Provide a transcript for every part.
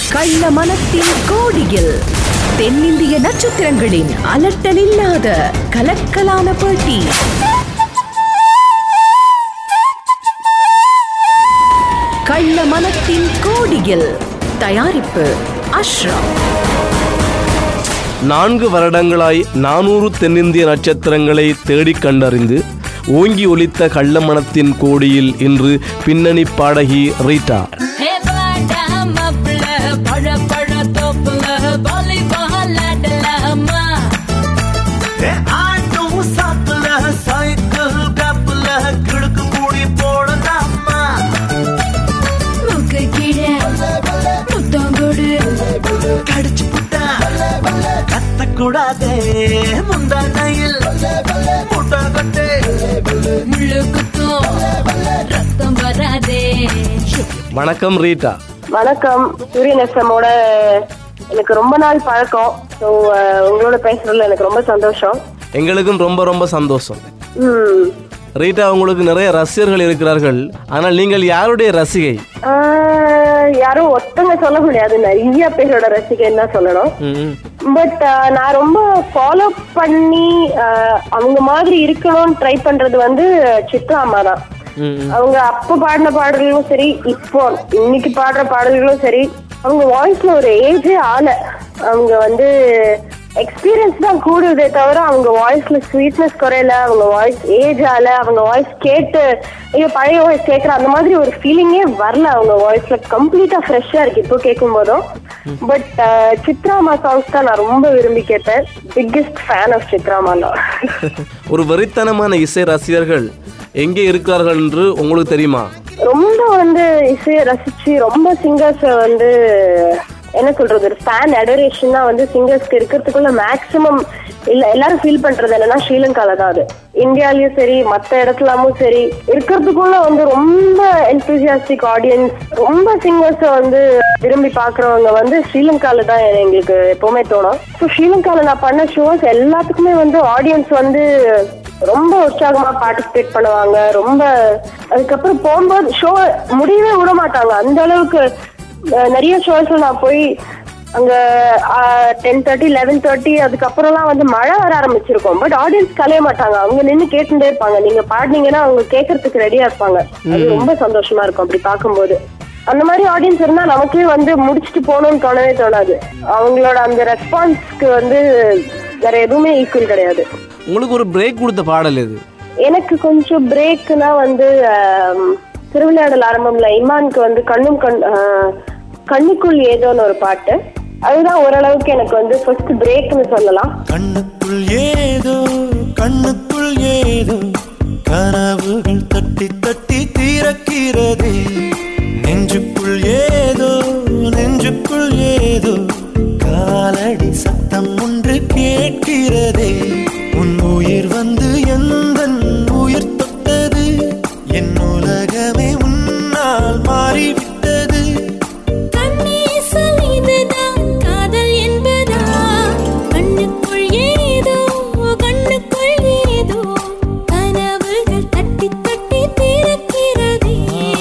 கள்ள மனத்தின் கோடியில் தென்னிந்திய நட்சத்திரங்களின் அலட்டலில்லாத கலக்கலான போட்டி கள்ள மனத்தின் கோடியில் தயாரிப்பு அஷ்ரப் நான்கு வருடங்களாய் நானூறு தென்னிந்திய நட்சத்திரங்களை தேடிக் கண்டறிந்து ஓங்கி ஒலித்த கள்ளமணத்தின் கோடியில் இன்று பின்னணி பாடகி ரீட்டா ஹே பாடா மாப்பிள பழ பழ தோப்புல வாலிபால் ஆடலாமா ஆட்டும் சாப்பிட சைக்கிள் கப்பல கிழக்கு மூடி போடலாமா முக்கு கீழே முத்தம் கொடு கடிச்சு புட்டா கத்தக்கூடாதே முந்தானையில் முட்டை கட்டே முள்ளு குத்தும் ரத்தம் வராதே வணக்கம் ரீட்டா வணக்கம் சூரியன் எஃப்எம்மோட எனக்கு ரொம்ப நாள் பழக்கம் ஸோ உங்களோட பேசுறதுல எனக்கு ரொம்ப சந்தோஷம் எங்களுக்கும் ரொம்ப ரொம்ப சந்தோஷம் ம். ரீட்டா உங்களுக்கு நிறைய ரசிகர்கள் இருக்கிறார்கள் ஆனால் நீங்கள் யாருடைய ரசிகை ஆஹ், யாரும் ஒத்தங்க சொல்ல முடியாது நிறைய பேரோட ரசிகன் தான் சொல்லணும் ம், பட் நான் ரொம்ப ஃபாலோ பண்ணி ஆஹ், அவங்க மாதிரி இருக்கணும்னு ட்ரை பண்றது வந்து சித்ரா அம்மா தான் ம், ம். அவங்க அப்ப பாடின பாடல்களும் சரி இப்போ இன்னைக்கு பாடுற பாடல்களும் சரி அவங்க வாய்ஸ்ல ஒரு ஏஜே ஆல அவங்க வந்து எக்ஸ்பீரியன்ஸ் தான் கூடுதே தவிர அவங்க வாய்ஸ்ல ஸ்வீட்னஸ் குறையல அவங்க வாய்ஸ் ஏஜ் ஆல அவங்க வாய்ஸ் கேட்டு ஐயோ பழைய வாய்ஸ் கேட்குற அந்த மாதிரி ஒரு ஃபீலிங்கே வரல அவங்க வாய்ஸ்ல கம்ப்ளீட்டா ஃப்ரெஷ்ஷா இருக்கு இப்போ கேட்கும் போதும் பட் சித்ராமா சாங்ஸ் தான் நான் ரொம்ப விரும்பி கேட்டேன் பிக்கெஸ்ட் ஃபேன் ஆஃப் சித்ராமா தான் ஒரு வெறித்தனமான இசை ரசிகர்கள் எங்கே இருக்கிறார்கள் என்று உங்களுக்கு தெரியுமா ரொம்ப வந்து இசையை ரசிச்சு ரொம்ப சிங்கர்ஸ் வந்து என்ன சொல்றது ஒரு ஃபேன் அடரேஷன் தான் வந்து சிங்கர்ஸ்க்கு இருக்கிறதுக்குள்ள மேக்ஸிமம் இல்ல எல்லாரும் ஃபீல் பண்றது என்னன்னா ஸ்ரீலங்கால தான் அது இந்தியாலயும் சரி மத்த இடத்துலமும் சரி இருக்கிறதுக்குள்ள வந்து ரொம்ப என்தூசியாஸ்டிக் ஆடியன்ஸ் ரொம்ப சிங்கர்ஸ் வந்து விரும்பி பாக்குறவங்க வந்து ஸ்ரீலங்கால தான் எங்களுக்கு எப்பவுமே தோணும் ஸோ ஸ்ரீலங்கால நான் பண்ண ஷோஸ் எல்லாத்துக்குமே வந்து ஆடியன்ஸ் வந்து ரொம்ப உற்சாகமா பார்ட்டிசிபேட் பண்ணுவாங்க ரொம்ப அதுக்கப்புறம் போகும்போது ஷோ முடியவே விட மாட்டாங்க அந்த அளவுக்கு அஹ், நிறைய ஷோஸ்ல நான் போய் அங்க டென் தேர்ட்டி லெவன் தேர்ட்டி அதுக்கப்புறம்லாம் வந்து மழை வர ஆரம்பிச்சிருக்கோம் பட் ஆடியன்ஸ் கலைய மாட்டாங்க அவங்க நின்று கேட்டுட்டே இருப்பாங்க நீங்க பாடினீங்கன்னா அவங்க கேட்கறதுக்கு ரெடியா இருப்பாங்க அது ரொம்ப சந்தோஷமா இருக்கும் அப்படி பார்க்கும்போது அந்த மாதிரி ஆடியன்ஸ் இருந்தா நமக்கே வந்து முடிச்சுட்டு போகணும்னு தோணவே தோணாது அவங்களோட அந்த ரெஸ்பான்ஸ்க்கு வந்து வேற எதுவுமே ஈக்குவல் கிடையாது உங்களுக்கு ஒரு பிரேக் கொடுத்த பாடல் இது எனக்கு கொஞ்சம் பிரேக்னா வந்து ஆம், திருவிளையாடல் ஆரம்பம்ல இமானுக்கு வந்து கண்ணும் கண் ஆ, கண்ணுக்குள் ஏதோன்னு ஒரு பாட்டு அதுதான் ஓரளவுக்கு எனக்கு வந்து ஃபர்ஸ்ட் பிரேக்னு சொல்லலாம் கண்ணுக்குள் ஏதோ கண்ணுக்குள் ஏதோ கனவுகள் தட்டி தட்டி தீரக்கிறது நெஞ்சுக்குள் ஏதோ நெஞ்சுக்குள் ஏதோ காலடி சத்தம் ஒன்று கேட்கிறதே உன் உயிர் வந்து எந்த உயிர் தொட்டது என் உலகமே உன்னால் மாறிவிட்டது கண்ணீசல் இதுதான் காதல் என்பதா கண்ணுக்குள் ஏதோ கண்ணுக்குள் ஏதோ கனவுகள் தட்டி தட்டி திறக்கிறதே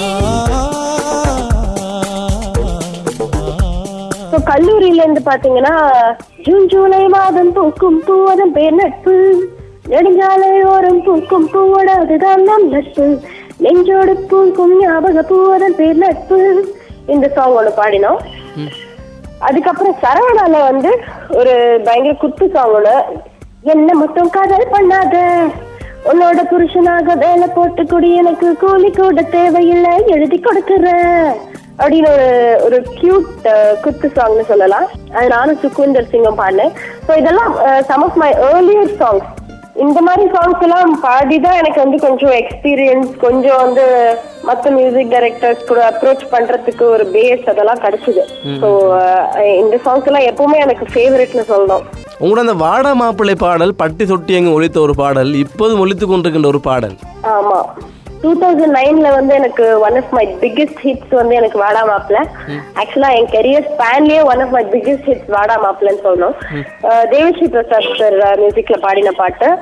ஸோ கல்லூரியில இருந்து பாத்தீங்கன்னா ஜூன் ஜூலை மாதம் பூக்கும் பூவதன் பேர் நட்பு நெடுஞ்சாலை ஓரம் பூக்கும் பூவோட அதுதான் நம் நட்பு நெஞ்சோடு பூக்கும் ஞாபக பூவதன் பேர் நட்பு இந்த சாங் ஒன்று பாடினோம் அதுக்கப்புறம் சரவணால வந்து ஒரு பயங்கர குத்து சாங் ஒன்று என்ன மட்டும் காதல் பண்ணாத உன்னோட புருஷனாக வேலை போட்டு குடி எனக்கு கூலி கூட தேவையில்லை எழுதி கொடுக்குற அப்படின்னு ஒரு ஒரு கியூட் குத்து சாங்னு சொல்லலாம் அது நானும் சுக்குந்தர் சிங்கம் பாடினேன் ஸோ இதெல்லாம் some of my earlier songs இந்த மாதிரி சாங்ஸ் எல்லாம் பாடி தான் எனக்கு வந்து கொஞ்சம் எக்ஸ்பீரியன்ஸ் கொஞ்சம் வந்து மற்ற மியூசிக் டைரக்டர்ஸ் கூட அப்ரோச் பண்றதுக்கு ஒரு பேஸ் அதெல்லாம் கிடைச்சது ஸோ இந்த சாங்ஸ் எல்லாம் எப்பவுமே எனக்கு ஃபேவரட்னு சொல்லணும் உங்களோட அந்த வாடா மாப்பிள்ளை பாடல் பட்டி தொட்டி எங்க ஒலித்த ஒரு பாடல் இப்போதும் ஒலித்துக் கொண்டிருக்கின்ற ஒரு பாடல் ஆமா டூ தௌசண்ட் நைன்ல வந்து எனக்கு one of my biggest hits வந்து எனக்கு வாடா மாப்பிள ஆக்சுவலா என் கெரியர் ஸ்பேன்லயே one of my biggest hits Vaada மாப்பிளன்னு சொல்லணும் அஹ் தேவஸ்ரீ பிரசாத் சார் மியூசிக்ல பாடின பாட்டு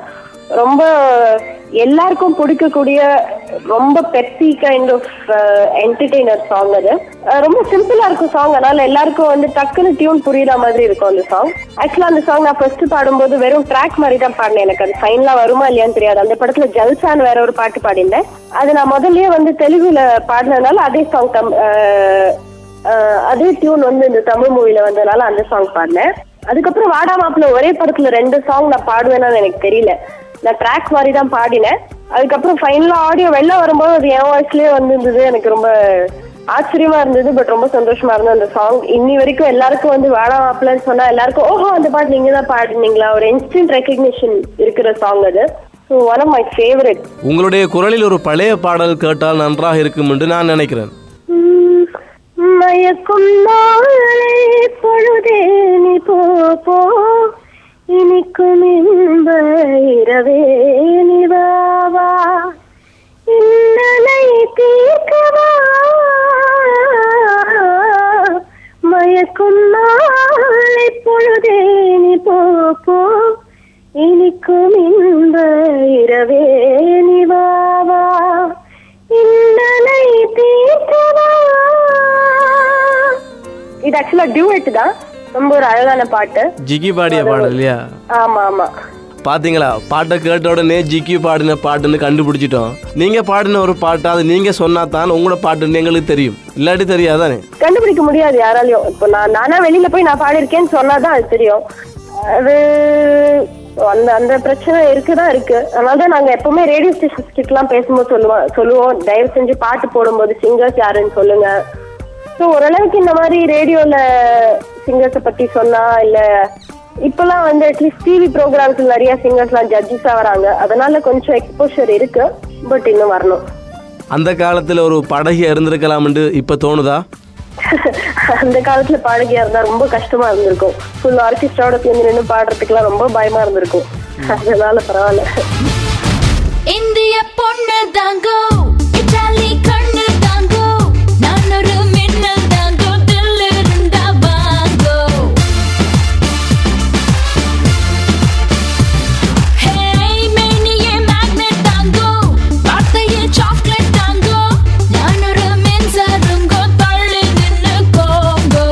ரொம்ப எல்லாருக்கும் பிடிக்கக்கூடிய ரொம்ப peppy kind of entertainer song அது அஹ் ரொம்ப சிம்பிளா இருக்கும் சாங் அதனால எல்லாருக்கும் வந்து டக்குன்னு டியூன் புரியுற மாதிரி இருக்கும் அந்த சாங் ஆக்சுவலா அந்த சாங் நான் ஃபர்ஸ்ட் பாடும்போது வெறும் ட்ராக் மாதிரி தான் பாடினேன் எனக்கு அது ஃபைனலா வருமா இல்லையான்னு தெரியாது அந்த படத்துல ஜல்சான் வேற ஒரு பாட்டு பாடினேன் அது நான் முதல்லயே வந்து தெலுங்குல பாடினதுனால அதே சாங் தம் அஹ், அஹ், அதே டியூன் வந்து இந்த தமிழ் மூவில வந்ததுனால அந்த சாங் பாடினேன் அதுக்கப்புறம் வாடா மாப்பிள்ள ஒரே படத்துல ரெண்டு சாங் நான் பாடுவேன்னு எனக்கு தெரியல நான் ட்ராக் மாதிரி தான் பாடினேன் அதுக்கப்புறம் ஃபைனலா ஆடியோ வெளில வரும்போது அது என் வாய்ஸ்லயே வந்திருந்தது எனக்கு ரொம்ப ஆச்சரியமா இருந்தது பட் ரொம்ப சந்தோஷமா இருந்தது அந்த சாங் இன்னி வரைக்கும் எல்லாருக்கும் வந்து வாடா மாப்பிள்ளன்னு சொன்னா எல்லாருக்கும் ஓஹோ அந்த பாட்டு நீங்க தான் பாடினீங்களா ஒரு இன்ஸ்டன்ட் ரெக்கக்னிஷன் இருக்கிற சாங் அது so one of my favourite உங்களுடைய குரலில் ஒரு பழைய பாடல் கேட்டால் நன்றாக இருக்கும் என்று நான் நினைக்கிறேன் உம், மயக்கும் நாளை பொழுதே நீ போ போ இனிக்கும் இன்ப இரவே நீ வா வா இன்னலை தீர்க்கவா மயக்கும் நாளை பொழுதே நீ போ போ இனிக்கும் இன்ப இரவே நீ வா வா இன்னலை தீர்க்கவா இது ஆக்சுவலா டியூட் தான் ரொம்ப ஒரு அழகான பாட்டு ஜிகி பாடிய பாடல் இல்லையா ஆமா ஆமா பாத்தீங்களா பாட்டை கேட்ட உடனே ஜிக்கி பாடின பாட்டுன்னு கண்டுபிடிச்சிட்டோம் நீங்க பாடின ஒரு பாட்டு அது நீங்க சொன்னா தான் உங்களோட பாட்டுன்னு எங்களுக்கு தெரியும் இல்லாட்டி தெரியாதானே கண்டுபிடிக்க முடியாது யாராலையும் இப்போ நான் நானா வெளியில போய் நான் பாடியிருக்கேன்னு சொன்னாதான் அது தெரியும் அது அந்த அந்த பிரச்சனை இருக்குதான் இருக்கு அதனால தான் நாங்க எப்பவுமே ரேடியோ ஸ்டேஷன்ஸ் கிட்டலாம் பேசும்போது சொல்லுவோம் சொல்லுவோம் தயவு செஞ்சு பாட்டு போடும்போது சிங்கர்ஸ் யாருன்னு சொல்லுங்க ஸோ ஓரளவுக்கு இந்த மாதிரி ரேடியோல சிங்கர்ஸை பத்தி சொன்னா இல்ல இப்பெல்லாம் வந்து அட்லீஸ்ட் டிவி ப்ரோக்ராம்ஸ் நிறைய சிங்கர்ஸ்லாம் ஜட்ஜஸா வராங்க அதனால கொஞ்சம் எக்ஸ்போஷர் இருக்கு பட் இன்னும் வரணும் அந்த காலத்துல ஒரு படகியா இருந்திருக்கலாம்னு இப்ப தோணுதா அந்த காலத்துல பாடகியா இருந்தா ரொம்ப கஷ்டமா இருந்திருக்கும் ஃபுல் ஆர்கெஸ்ட்ராவோட சேர்ந்து நின்று பாடுறதுக்குலாம் ரொம்ப பயமா இருந்திருக்கும் அதனால பரவாயில்ல இந்திய பொண்ணு தாங்கோ இட்டாலி கண்ணு தாங்கோ நான் ஒரு மின்னல் தாங்கோ தில்லு இருந்தா வாங்கோ ஹேய் மேனியே மேக்னெட் தாங்கோ வார்த்தையே சாக்லேட் தாங்கோ நான் ஒரு மின்சாரங்கோ தள்ளி நின்னு கோங்கோ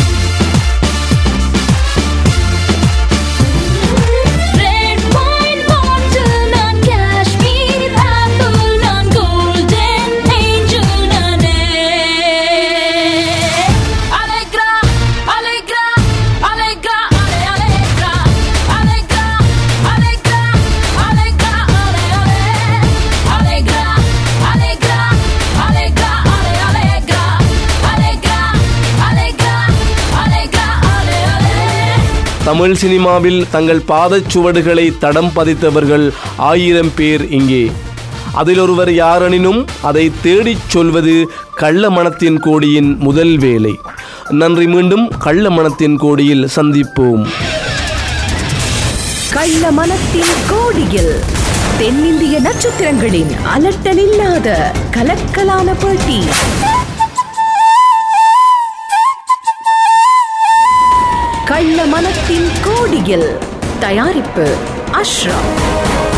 ரெட் வைன் பாட்டில் நான் காஷ்மீர் ஆப்பிள் நான் கோல்டன் ஏஞ்சல் நானே அலேக்ரா அலேக்ரா அலேக்ரா அலே அலேக்ரா அலேக்ரா அலேக்ரா அலேக்ரா அலே அலே அலேக்ரா அலேக்ரா அலேக்ரா அலே அலேக்ரா அலேக்ரா அலேக்ரா அலேக்ரா அலே அலே தமிழ் சினிமாவில் தங்கள் பாதச்சுவடுகளை தடம் பதித்தவர்கள் ஆயிரம் பேர் இங்கே அதில் ஒருவர் யாரெனினும் அதை தேடிச் சொல்வது கள்ள மனத்தின் கோடியின் முதல் வேலை நன்றி மீண்டும் கள்ள மனத்தின் கோடியில் சந்திப்போம் கள்ள மனத்தின் கோடியில் தென்னிந்திய நட்சத்திரங்களின் அலட்டலில்லாத கலக்கலான பேட்டி கள்ள மனத்தின் கோடியில் தயாரிப்பு அஷ்ரப்